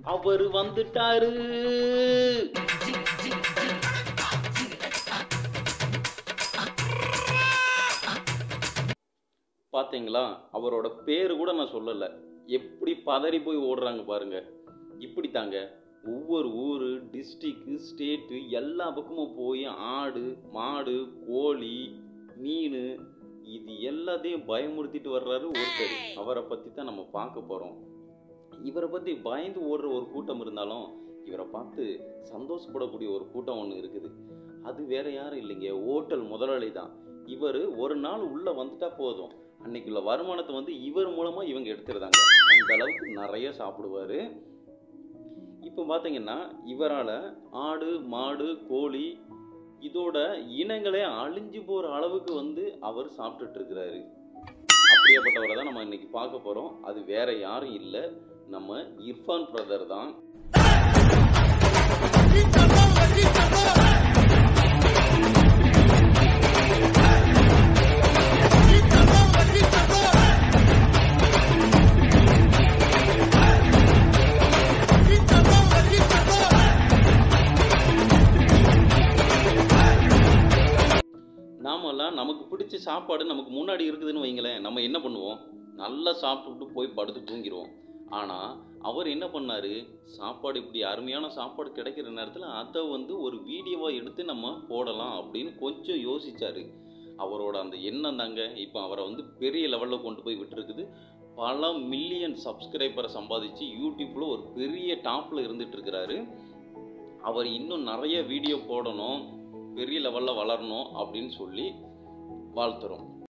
அவர் வந்துட்டாரு பாத்தீங்களா அவரோட பேரு கூட நான் சொல்லலை எப்படி பதறி போய் ஓடுறாங்க பாருங்க இப்படி தாங்க ஒவ்வொரு ஊர் டிஸ்ட்ரிக்டு ஸ்டேட்டு எல்லா பக்கமும் போய் ஆடு மாடு கோழி மீன் இது எல்லாத்தையும் பயமுறுத்திட்டு வர்றாரு ஒருத்தர் அவரை பற்றி தான் நம்ம பார்க்க போகிறோம் இவரை பற்றி பயந்து ஓடுற ஒரு கூட்டம் இருந்தாலும் இவரை பார்த்து சந்தோஷப்படக்கூடிய ஒரு கூட்டம் ஒன்று இருக்குது அது வேற யாரும் இல்லைங்க ஓட்டல் முதலாளி தான் இவர் ஒரு நாள் உள்ளே வந்துட்டா போதும் அன்னைக்குள்ள வருமானத்தை வந்து இவர் மூலமாக இவங்க எடுத்துருந்தாங்க அந்த அளவுக்கு நிறைய சாப்பிடுவார் இப்போ பார்த்தீங்கன்னா இவரால் ஆடு மாடு கோழி இதோட இனங்களே அழிஞ்சு போகிற அளவுக்கு வந்து அவர் சாப்பிட்டுட்டு இருக்கிறாரு அப்படியேப்பட்டவரை தான் நம்ம இன்னைக்கு பார்க்க போகிறோம் அது வேற யாரும் இல்லை நம்ம இர்ஃபான் பிரதர் தான் நாமெல்லாம் நமக்கு பிடிச்ச சாப்பாடு நமக்கு முன்னாடி இருக்குதுன்னு வைங்களேன் நம்ம என்ன பண்ணுவோம் நல்லா சாப்பிட்டுட்டு போய் படுத்து தூங்கிடுவோம் ஆனால் அவர் என்ன பண்ணார் சாப்பாடு இப்படி அருமையான சாப்பாடு கிடைக்கிற நேரத்தில் அதை வந்து ஒரு வீடியோவாக எடுத்து நம்ம போடலாம் அப்படின்னு கொஞ்சம் யோசிச்சாரு அவரோட அந்த எண்ணம் தாங்க இப்போ அவரை வந்து பெரிய லெவலில் கொண்டு போய் விட்டுருக்குது பல மில்லியன் சப்ஸ்கிரைபரை சம்பாதிச்சு யூடியூப்பில் ஒரு பெரிய டாப்பில் இருந்துட்டு இருக்கிறாரு அவர் இன்னும் நிறைய வீடியோ போடணும் பெரிய லெவலில் வளரணும் அப்படின்னு சொல்லி வாழ்த்துறோம்